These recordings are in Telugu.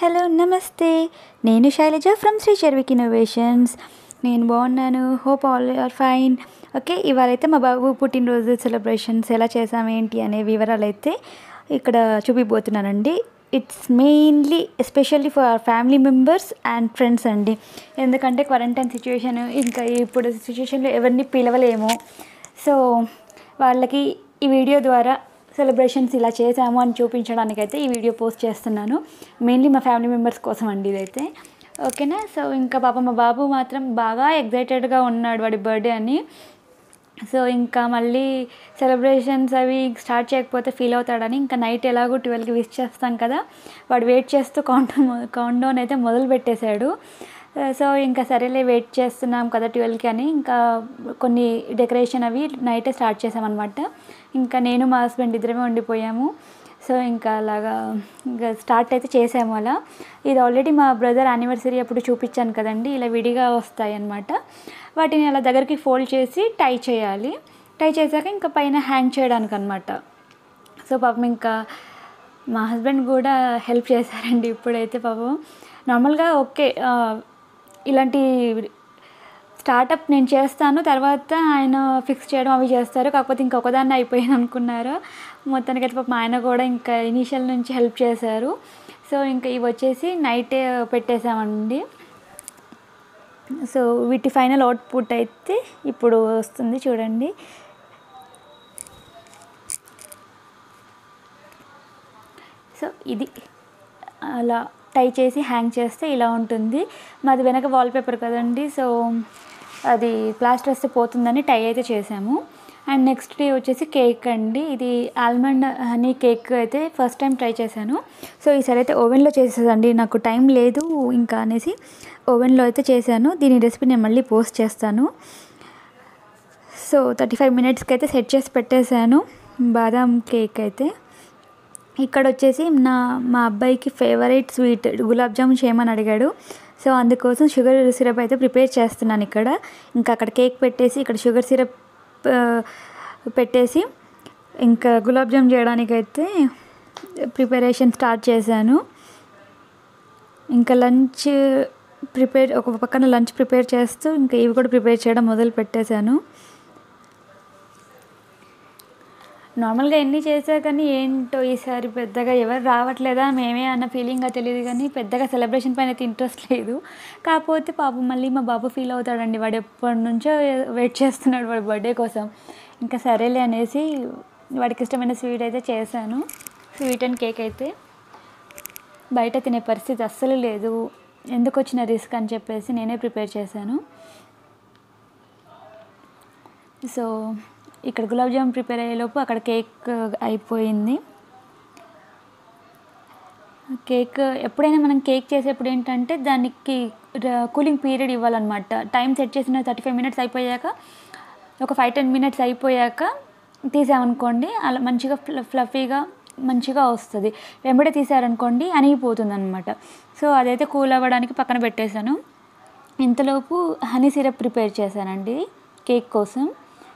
హలో నమస్తే నేను శైలజ ఫ్రమ్ శ్రీ చర్విక్ ఇన్నోవేషన్స్ నేను బాగున్నాను hope all are fine okay ఇవాళ అయితే మా బాబు పుట్టినరోజు సెలబ్రేషన్స్ ఎలా చేసాం ఏంటి అనే వివరాలు అయితే ఇక్కడ చూపిపోతున్నానండి it's mainly especially for our family members and friends అండి ఎందుకంటే క్వారంటైన్ సిచ్యువేషన్ ఇంకా ఇప్పుడు సిచ్యువేషన్లో ఎవరిని పిలవలేము సో వాళ్ళకి ఈ వీడియో ద్వారా సెలబ్రేషన్స్ ఇలా చేసాము అని చూపించడానికైతే ఈ వీడియో పోస్ట్ చేస్తున్నాను మెయిన్లీ మా ఫ్యామిలీ మెంబర్స్ కోసం అండి ఇదైతే ఓకేనా సో ఇంకా పాప మా బాబు మాత్రం బాగా ఎగ్జైటెడ్గా ఉన్నాడు వాడి బర్త్డే అని సో ఇంకా మళ్ళీ సెలబ్రేషన్స్ అవి స్టార్ట్ చేయకపోతే ఫీల్ అవుతాడని ఇంకా నైట్ ఎలాగో ట్వెల్వ్కి విష్ చేస్తాం కదా వాడు వెయిట్ చేస్తూ కౌంట్ కౌంట్ డౌన్ అయితే మొదలు పెట్టేశాడు సో ఇంకా సరేలే వెయిట్ చేస్తున్నాం కదా ట్వెల్వ్కి అని ఇంకా కొన్ని డెకరేషన్ అవి నైటే స్టార్ట్ చేసామన్నమాట ఇంకా నేను మా హస్బెండ్ ఇద్దరమే ఉండిపోయాము సో ఇంకా అలాగా ఇంకా స్టార్ట్ అయితే చేసాము అలా ఇది ఆల్రెడీ మా బ్రదర్ యానివర్సరీ అప్పుడు చూపించాను కదండి ఇలా విడిగా వస్తాయి అన్నమాట వాటిని అలా దగ్గరికి ఫోల్డ్ చేసి టై చేయాలి టై చేశాక ఇంకా పైన హ్యాంగ్ చేయడానికి అనమాట సో పాపం ఇంకా మా హస్బెండ్ కూడా హెల్ప్ చేశారండి ఇప్పుడైతే పాపం నార్మల్గా ఓకే ఇలాంటి స్టార్టప్ నేను చేస్తాను తర్వాత ఆయన ఫిక్స్ చేయడం అవి చేస్తారు కాకపోతే ఇంకొకదాన్ని అయిపోయాను అనుకున్నారు మొత్తానికి అయితే పాపం ఆయన కూడా ఇంకా ఇనీషియల్ నుంచి హెల్ప్ చేశారు సో ఇంకా ఇవి వచ్చేసి నైటే పెట్టేశామండి సో వీటి ఫైనల్ అవుట్పుట్ అయితే ఇప్పుడు వస్తుంది చూడండి సో ఇది అలా టై చేసి హ్యాంగ్ చేస్తే ఇలా ఉంటుంది మాది వెనక వాల్పేపర్ కదండి సో అది ప్లాస్టర్ వస్తే పోతుందని టై అయితే చేసాము అండ్ నెక్స్ట్ డే వచ్చేసి కేక్ అండి ఇది ఆల్మండ్ హనీ కేక్ అయితే ఫస్ట్ టైం ట్రై చేశాను సో ఈసారి అయితే ఓవెన్లో చేసేదండి నాకు టైం లేదు ఇంకా అనేసి ఓవెన్లో అయితే చేశాను దీని రెసిపీ నేను మళ్ళీ పోస్ట్ చేస్తాను సో థర్టీ ఫైవ్ మినిట్స్కి అయితే సెట్ చేసి పెట్టేశాను బాదాం కేక్ అయితే ఇక్కడ వచ్చేసి నా మా అబ్బాయికి ఫేవరెట్ స్వీట్ గులాబ్ జామున్ చేయమని అడిగాడు సో అందుకోసం షుగర్ సిరప్ అయితే ప్రిపేర్ చేస్తున్నాను ఇక్కడ ఇంకా అక్కడ కేక్ పెట్టేసి ఇక్కడ షుగర్ సిరప్ పెట్టేసి ఇంకా గులాబ్ జామ్ చేయడానికైతే ప్రిపరేషన్ స్టార్ట్ చేశాను ఇంకా లంచ్ ప్రిపేర్ ఒక పక్కన లంచ్ ప్రిపేర్ చేస్తూ ఇంకా ఇవి కూడా ప్రిపేర్ చేయడం మొదలు పెట్టేశాను నార్మల్గా ఎన్ని చేసా కానీ ఏంటో ఈసారి పెద్దగా ఎవరు రావట్లేదా మేమే అన్న ఫీలింగ్గా తెలియదు కానీ పెద్దగా సెలబ్రేషన్ పైన అయితే ఇంట్రెస్ట్ లేదు కాకపోతే పాపం మళ్ళీ మా బాబు ఫీల్ అవుతాడండి వాడు ఎప్పటి నుంచో వెయిట్ చేస్తున్నాడు వాడి బర్త్డే కోసం ఇంకా సరేలే అనేసి వాడికి ఇష్టమైన స్వీట్ అయితే చేశాను స్వీట్ అండ్ కేక్ అయితే బయట తినే పరిస్థితి అస్సలు లేదు ఎందుకు వచ్చిన రిస్క్ అని చెప్పేసి నేనే ప్రిపేర్ చేశాను సో ఇక్కడ గులాబ్ జామ్ ప్రిపేర్ అయ్యేలోపు అక్కడ కేక్ అయిపోయింది కేక్ ఎప్పుడైనా మనం కేక్ చేసేప్పుడు ఏంటంటే దానికి కూలింగ్ పీరియడ్ ఇవ్వాలన్నమాట టైం సెట్ చేసిన థర్టీ ఫైవ్ మినిట్స్ అయిపోయాక ఒక ఫైవ్ టెన్ మినిట్స్ అయిపోయాక తీసామనుకోండి అలా మంచిగా ఫ్లఫీగా మంచిగా వస్తుంది వెంబడే తీసారనుకోండి అనిగిపోతుంది అనమాట సో అదైతే కూల్ అవ్వడానికి పక్కన పెట్టేశాను ఇంతలోపు హనీ సిరప్ ప్రిపేర్ చేశానండి కేక్ కోసం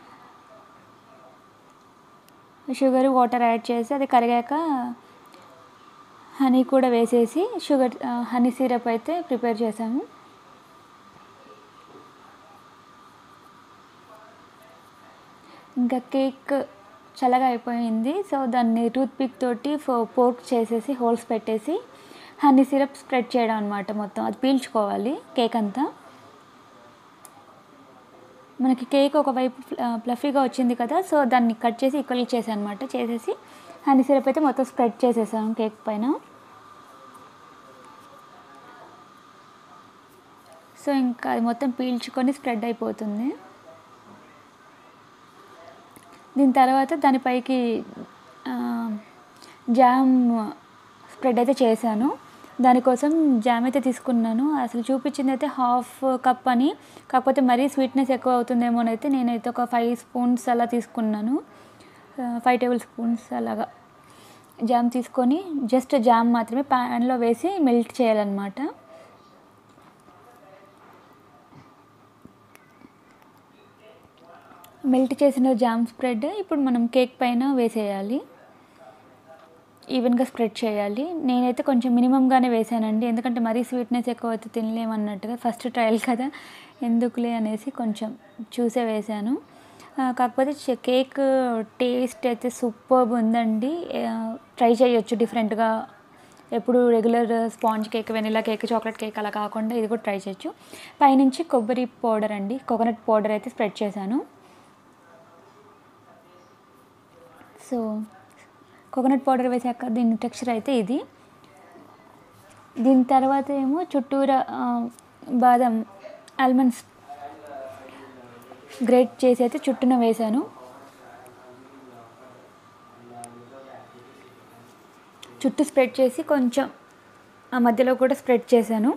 షుగర్ వాటర్ యాడ్ చేసి అది కరిగాక హనీ కూడా వేసేసి షుగర్ హనీ సిరప్ అయితే ప్రిపేర్ చేసాము ఇంకా కేక్ చల్లగా అయిపోయింది సో దాన్ని టూత్ పిక్ తోటి పోర్క్ చేసేసి హోల్స్ పెట్టేసి హనీ సిరప్ స్ప్రెడ్ చేయడం అనమాట మొత్తం అది పీల్చుకోవాలి కేక్ అంతా మనకి కేక్ ఒకవైపు ఫ్లఫీగా వచ్చింది కదా సో దాన్ని కట్ చేసి ఈక్వల్ చేసాను అనమాట చేసేసి హనీ సిరప్ అయితే మొత్తం స్ప్రెడ్ చేసేసాను కేక్ పైన సో ఇంకా అది మొత్తం పీల్చుకొని స్ప్రెడ్ అయిపోతుంది దీని తర్వాత దానిపైకి జామ్ స్ప్రెడ్ అయితే చేశాను దానికోసం జామ్ అయితే తీసుకున్నాను అసలు చూపించింది అయితే హాఫ్ కప్ అని కాకపోతే మరీ స్వీట్నెస్ ఎక్కువ అవుతుందేమో అయితే నేనైతే ఒక ఫైవ్ స్పూన్స్ అలా తీసుకున్నాను ఫైవ్ టేబుల్ స్పూన్స్ అలాగా జామ్ తీసుకొని జస్ట్ జామ్ మాత్రమే ప్యాన్లో వేసి మెల్ట్ చేయాలన్నమాట మెల్ట్ చేసిన జామ్ స్ప్రెడ్ ఇప్పుడు మనం కేక్ పైన వేసేయాలి ఈవెన్గా స్ప్రెడ్ చేయాలి నేనైతే కొంచెం మినిమంగానే వేసానండి ఎందుకంటే మరీ స్వీట్నెస్ ఎక్కువ అయితే తినలేమన్నట్టుగా ఫస్ట్ ట్రయల్ కదా ఎందుకులే అనేసి కొంచెం చూసే వేసాను ఆ, కాకపోతే చే- కేక్ టేస్ట్ అయితే సూపర్బ్ ఉందండి ఆ, ట్రై చేయొచ్చు డిఫరెంట్గా ఎప్పుడు regular sponge cake vanilla cake chocolate cake అలా కాకుండా ఇది కూడా ట్రై చేయొచ్చు పైనుంచి కొబ్బరి పౌడర్ అండి కోకోనట్ పౌడర్ అయితే స్ప్రెడ్ చేశాను సో కోకోనట్ పౌడర్ వేసాక దీని టెక్స్చర్ అయితే ఇది దీని తర్వాత ఏమో చుట్టూరా ఆ, బాదం ఆల్మండ్స్ గ్రేట్ చేసి అయితే చుట్టూన వేశాను చుట్టూ స్ప్రెడ్ చేసి కొంచెం ఆ మధ్యలో కూడా స్ప్రెడ్ చేశాను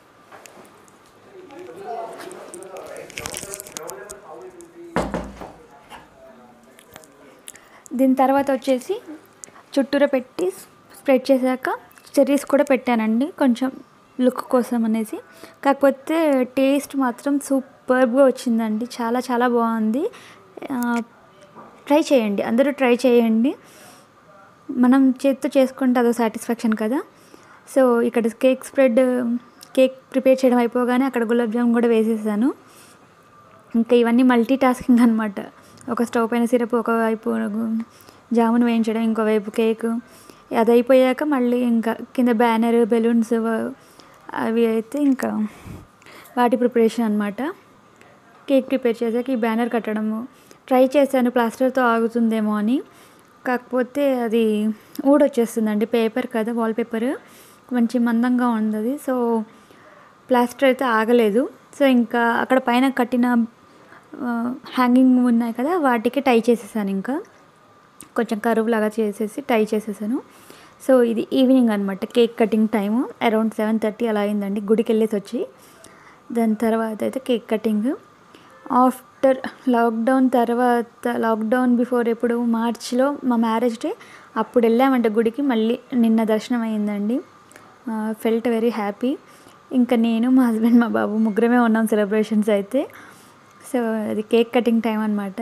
దీని తర్వాత వచ్చేసి చుట్టూరా పెట్టి స్ప్రెడ్ చేశాక చెర్రీస్ కూడా పెట్టానండి కొంచెం లుక్ కోసం అనేసి కాకపోతే టేస్ట్ మాత్రం సూపర్గా వచ్చిందండి చాలా చాలా బాగుంది ఆ, ట్రై చేయండి అందరూ ట్రై చేయండి మనం చేత్తో చేసుకుంటే అదో సాటిస్ఫాక్షన్ కదా సో ఇక్కడ కేక్ స్ప్రెడ్ కేక్ ప్రిపేర్ చేయడం అయిపోగానే అక్కడ గులాబ్ జామ్ కూడా వేసేసాను ఇంకా ఇవన్నీ మల్టీ టాస్కింగ్ అనమాట ఒక స్టవ్ పైన సిరప్ ఒకవైపు జామున్ వేయించడం ఇంకోవైపు కేక్ అది అయిపోయాక మళ్ళీ ఇంకా కింద బ్యానర్ బెలూన్స్ అవి అయితే ఇంకా వాటి ప్రిపరేషన్ అనమాట కేక్ ప్రిపేర్ చేశాక ఈ బ్యానర్ కట్టడము ట్రై చేశాను ప్లాస్టర్తో ఆగుతుందేమో అని కాకపోతే అది ఊడొచ్చేస్తుందండి పేపర్ కదా వాల్ పేపర్ మంచి మందంగా ఉంది సో ప్లాస్టర్ అయితే ఆగలేదు సో ఇంకా అక్కడ పైన కట్టిన హ్యాంగింగ్ ఉన్నాయి కదా వాటికి టై చేసేసాను ఇంకా కొంచెం కరువు లాగా చేసేసి టై చేసేసాను సో ఇది ఈవినింగ్ అనమాట cake cutting time around seven thirty అలా అయిందండి గుడికి వెళ్ళేసి వచ్చి దాని తర్వాత అయితే కేక్ కటింగ్ ఆఫ్టర్ లాక్డౌన్ తర్వాత లాక్డౌన్ బిఫోర్ ఎప్పుడు మార్చ్లో మా మ్యారేజ్ డే అప్పుడు వెళ్ళామంటే గుడికి మళ్ళీ నిన్న దర్శనం అయిందండి ఫెల్ట్ వెరీ హ్యాపీ ఇంకా నేను మా హస్బెండ్ మా బాబు ముగ్గురమే ఉన్నాం సెలబ్రేషన్స్ అయితే సో అది కేక్ కటింగ్ టైం అనమాట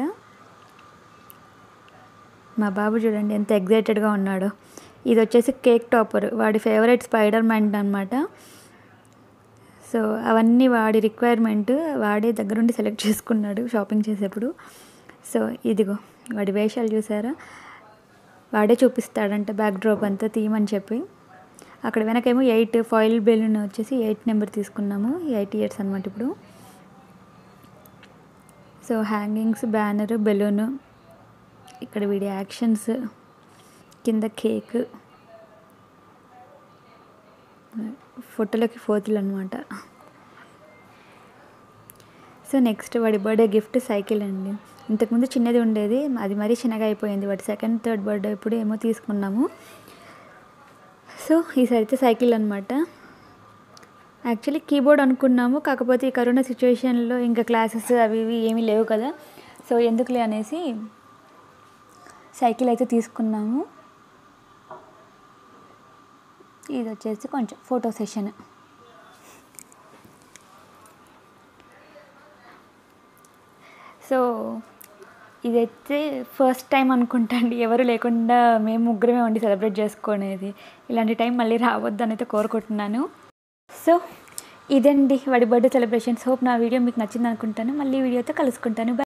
మా బాబు చూడండి ఎంత ఎగ్జైటెడ్గా ఉన్నాడో ఇది వచ్చేసి కేక్ టాపర్ వాడి ఫేవరెట్ స్పైడర్ మ్యాన్ అనమాట సో అవన్నీ వాడి రిక్వైర్మెంట్ వాడే దగ్గరుండి సెలెక్ట్ చేసుకున్నాడు షాపింగ్ చేసేప్పుడు సో ఇదిగో వాడి వేషాలు చూసారా వాడే చూపిస్తాడంట బ్యాక్ డ్రాప్ అంతా తీయమని చెప్పి అక్కడ వెనకేమో ఎయిట్ ఫాయిల్ బెలూన్ వచ్చేసి ఎయిట్ నెంబర్ తీసుకున్నాము ఎయిట్ ఇయర్స్ అనమాట ఇప్పుడు సో హ్యాంగింగ్స్ బ్యానర్ బెలూన్ ఇక్కడ వీడి యాక్షన్స్ కింద కేక్ ఫోటోలకి ఫోతులు అనమాట సో నెక్స్ట్ వాడి బర్త్డే గిఫ్ట్ సైకిల్ అండి ఇంతకుముందు చిన్నది ఉండేది అది మరీ చిన్నగా అయిపోయింది వాడి సెకండ్ థర్డ్ బర్త్డే ఇప్పుడు ఏమో తీసుకున్నాము సో ఈసారి అయితే సైకిల్ అనమాట యాక్చువల్లీ కీబోర్డ్ అనుకున్నాము కాకపోతే ఈ కరోనా సిచ్యువేషన్లో ఇంకా క్లాసెస్ అవి ఇవి ఏమీ లేవు కదా సో ఎందుకులే అనేసి సైకిల్ అయితే తీసుకున్నాము ఇది వచ్చేసి కొంచెం ఫోటో సెషన్ సో ఇదైతే ఫస్ట్ టైం అనుకుంటా అండి ఎవరు లేకుండా మేము ముగ్గురమే ఉండి సెలబ్రేట్ చేసుకునేది ఇలాంటి టైం మళ్ళీ రావద్దని అయితే కోరుకుంటున్నాను సో ఇదండి వాడి బర్త్డే సెలబ్రేషన్స్ హోప్ నా వీడియో మీకు నచ్చింది అనుకుంటాను మళ్ళీ వీడియోతో కలుసుకుంటాను